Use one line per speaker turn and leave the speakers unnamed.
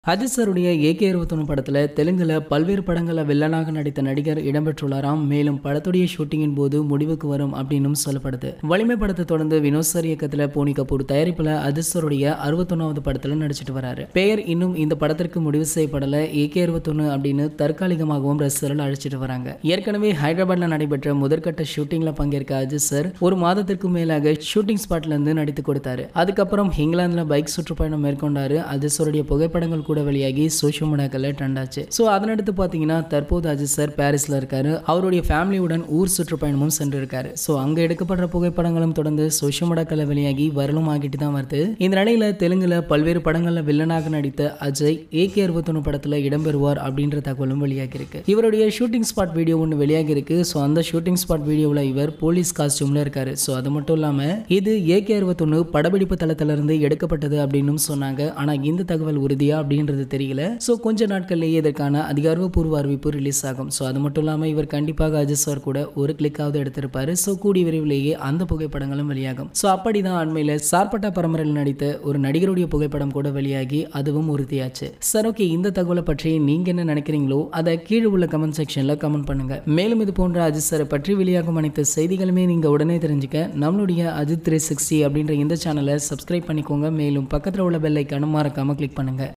அஜித் சாருடைய ஏகே இருபத்தொன்று படத்தில் தெலுங்குல பல்வேறு படங்களில் வில்லனாக நடித்த நடிகர் இடம்பெற்றுள்ளாராம் மேலும் படத்துடைய ஷூட்டிங்கின் போது முடிவுக்கு வரும் அப்படின்னும் சொல்லப்படுது வலிமை படத்தை தொடர்ந்து வினோத் சார் இயக்கத்தில் போனி கபூர் தயாரிப்பில் அஜித் சாருடைய அறுபத்தொன்னாவது படத்தில் நடிச்சிட்டு வராரு பெயர் இன்னும் இந்த படத்திற்கு முடிவு செய்யப்படல ஏகே இருபத்தொன்று அப்படின்னு தற்காலிகமாகவும் ரசிகர்கள் அழைச்சிட்டு வராங்க ஏற்கனவே ஹைதராபாத்ல நடைபெற்ற முதற்கட்ட ஷூட்டிங்ல பங்கேற்க அஜித் சார் ஒரு மாதத்திற்கு மேலாக ஷூட்டிங் ஸ்பாட்ல இருந்து நடித்து கொடுத்தாரு அதுக்கப்புறம் இங்கிலாந்துல பைக் சுற்றுப்பயணம் மேற்கொண்டாரு அஜித் சாருடைய புகைப்படங்கள் கூட வெளியாகி சோஷியல் மீடியாக்களில் ட்ரெண்ட் ஆச்சு ஸோ அதனடுத்து பார்த்தீங்கன்னா தற்போது அஜித் சார் பாரிஸ்ல இருக்காரு அவருடைய ஃபேமிலியுடன் ஊர் சுற்றுப்பயணமும் சென்றிருக்காரு ஸோ அங்க எடுக்கப்படுற புகைப்படங்களும் தொடர்ந்து சோஷியல் மீடியாக்களில் வெளியாகி வரலும் ஆகிட்டு தான் வருது இந்த நிலையில தெலுங்குல பல்வேறு படங்கள்ல வில்லனாக நடித்த அஜய் ஏகே அறுபத்தொன்று படத்துல இடம்பெறுவார் அப்படின்ற தகவலும் வெளியாகி இருக்கு இவருடைய ஷூட்டிங் ஸ்பாட் வீடியோ ஒன்று வெளியாகி இருக்கு ஸோ அந்த ஷூட்டிங் ஸ்பாட் வீடியோவில் இவர் போலீஸ் காஸ்டியூம்ல இருக்காரு ஸோ அது மட்டும் இல்லாம இது ஏகே அறுபத்தொன்று படப்பிடிப்பு தளத்துல இருந்து எடுக்கப்பட்டது அப்படின்னு சொன்னாங்க ஆனா இந்த தகவல் உறுதியா அப்படின்றது தெரியல ஸோ கொஞ்ச நாட்கள்லேயே இதற்கான அதிகாரப்பூர்வ அறிவிப்பு ரிலீஸ் ஆகும் ஸோ அது மட்டும் இல்லாமல் இவர் கண்டிப்பாக அஜித் சார் கூட ஒரு கிளிக்காவது எடுத்திருப்பாரு ஸோ கூடிய விரைவிலேயே அந்த புகைப்படங்களும் வெளியாகும் ஸோ அப்படிதான் அண்மையில் சார்பட்டா பரம்பரையில் நடித்த ஒரு நடிகருடைய புகைப்படம் கூட வெளியாகி அதுவும் உறுதியாச்சு சார் ஓகே இந்த தகவலை பற்றி நீங்க என்ன நினைக்கிறீங்களோ அதை கீழே உள்ள கமெண்ட் செக்ஷன்ல கமெண்ட் பண்ணுங்க மேலும் இது போன்ற அஜித் சாரை பற்றி வெளியாகும் அனைத்து செய்திகளுமே நீங்க உடனே தெரிஞ்சுக்க நம்மளுடைய அஜித் த்ரீ சிக்ஸ்டி அப்படின்ற இந்த சேனலை சப்ஸ்கிரைப் பண்ணிக்கோங்க மேலும் பக்கத்தில் உள்ள பெல் ஐக்கானும் மறக்காம கிளிக் பண்ணுங்க